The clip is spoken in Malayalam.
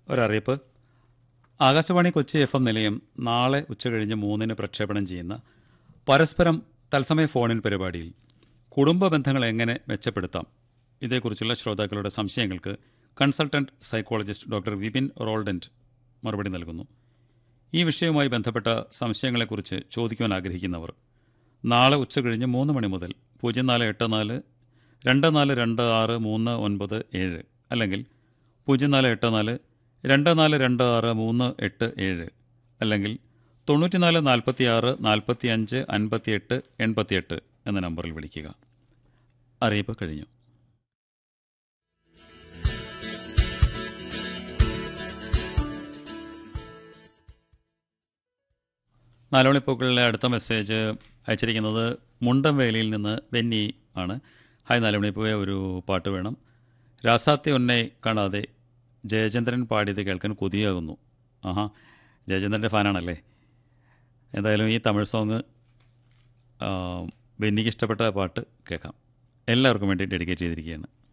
ഒരറിയിപ്പ് ആകാശവാണി കൊച്ചി എഫ് എം നിലയം നാളെ ഉച്ചകഴിഞ്ഞ് മൂന്നിന് പ്രക്ഷേപണം ചെയ്യുന്ന പരസ്പരം തത്സമയ ഫോണിൻ പരിപാടിയിൽ കുടുംബ ബന്ധങ്ങൾ എങ്ങനെ മെച്ചപ്പെടുത്താം ഇതേക്കുറിച്ചുള്ള ശ്രോതാക്കളുടെ സംശയങ്ങൾക്ക് consultant psychologist doctor Vipin Roldant മറുപടി നൽകുന്നു ഈ വിഷയവുമായി ബന്ധപ്പെട്ട സംശയങ്ങളെക്കുറിച്ച് ചോദിക്കുവാൻ ആഗ്രഹിക്കുന്നവർ നാളെ ഉച്ചകഴിഞ്ഞ് മൂന്ന് മണി മുതൽ പൂജ്യം നാല് എട്ട് നാല് രണ്ട് നാല് രണ്ട് ആറ് മൂന്ന് ഒൻപത് ഏഴ് അല്ലെങ്കിൽ പൂജ്യം നാല് എട്ട് നാല് രണ്ട് നാല് രണ്ട് ആറ് മൂന്ന് എട്ട് ഏഴ് അല്ലെങ്കിൽ തൊണ്ണൂറ്റിനാല് നാൽപ്പത്തി ആറ് നാൽപ്പത്തി അഞ്ച് അൻപത്തിയെട്ട് എൺപത്തിയെട്ട് എന്ന നമ്പറിൽ വിളിക്കുക അറിയിപ്പ് കഴിഞ്ഞു നാലുമണിപ്പൂക്കളിലെ അടുത്ത മെസ്സേജ് അയച്ചിരിക്കുന്നത് മുണ്ടംവേലിയിൽ നിന്ന് ബെന്നി ആണ് ഹായ് നാലുമണിപ്പൂവെ ഒരു പാട്ട് വേണം രാസാത്തി ഒന്നെ കാണാതെ ജയചന്ദ്രൻ പാടിയത് കേൾക്കാൻ കൊതിയാകുന്നു ആഹാ ജയചന്ദ്രൻ്റെ ഫാനാണല്ലേ എന്തായാലും ഈ തമിഴ് സോങ് ബെന്നിക്ക് ഇഷ്ടപ്പെട്ട പാട്ട് കേൾക്കാം എല്ലാവർക്കും വേണ്ടി ഡെഡിക്കേറ്റ് ചെയ്തിരിക്കുകയാണ്